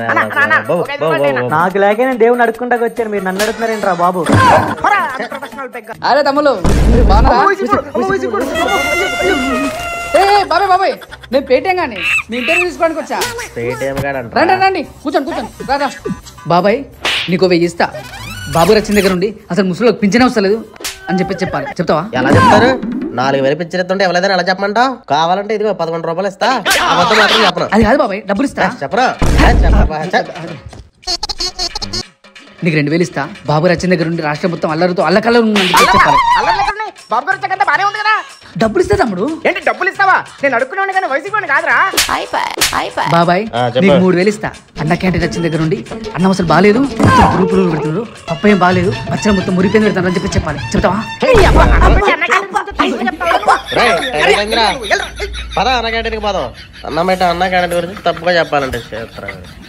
బాబు, బాబు, బాబు, బాబు. నాకు లేక నేను దేవుని అడుక్కుంటాకి వచ్చాను మీరు నన్ను అడుగుతున్నారేంట్రా బాబు అరే తమ్ముళ్ళు మీరు బాగున్నారా ఏ ఏ, బాబాయ్ బాబాయ్ నేను పేటీఎం కానీ మీ ఇంటర్వ్యూ తీసుకోవడానికి వచ్చా పేటీఎం కాడ అంట. రండి రండి కూర్చోండి కూర్చోండి రాదా బాబాయ్ నీకు వెయ్యి ఇస్తా బాబు వచ్చిన దగ్గర నుండి అసలు ముసలికి పింఛనే వస్తలేదు అని చెప్పి చెప్పాలి చెప్తావా ఎలా చెప్తారు నాలుగు వేలు పిచ్చిరెత్తుంటే ఎవరైనా ఎలా చెప్పమంటావు కావాలంటే ఇదిగో పదకొండు రూపాయలు ఇస్తా అబద్ధం మాత్రం చెప్పను అది కాదు బాబాయ్ డబ్బులు ఇస్తా చెప్పరా ఏ, చెప్పరా, చెప్. నీకు రెండు వేలు ఇస్తా బాబు వచ్చిన దగ్గర నుండి రాష్ట్రం మొత్తం అల్లరితో అల్లకల్ల ఉందని చెప్పి చెప్పాలి బాబు గారు వచ్చాకంటే బానే ఉంది కదా డబ్బులు ఇస్తా తమ్ముడు ఏంటి డబ్బులు ఇస్తావా నేను అడుక్కున్నాను కానీ వయసు కూడా కాదురా బాబాయ్ ఆ, చెప్పు. నీకు మూడు వేలు ఇస్తా అన్న క్యాంటీన్ వచ్చిన దగ్గర నుండి అన్నం అసలు బాగాలేదు మొత్తం పురుగు పురుగులు పెడుతున్నారు పప్పు ఏం బాగాలేదు పచ్చడి మొత్తం మురిపోయింది పెడతాను అని చెప్పి చెప్పాలి చెప్తావా రేయ్, టైం అయిందిరా. పద అన్న క్యాంటీన్కి పోదాం అన్నం పెట్ట అన్న క్యాంటీన్ గురించి తప్పుగా చెప్పాలంటే చేస్తారు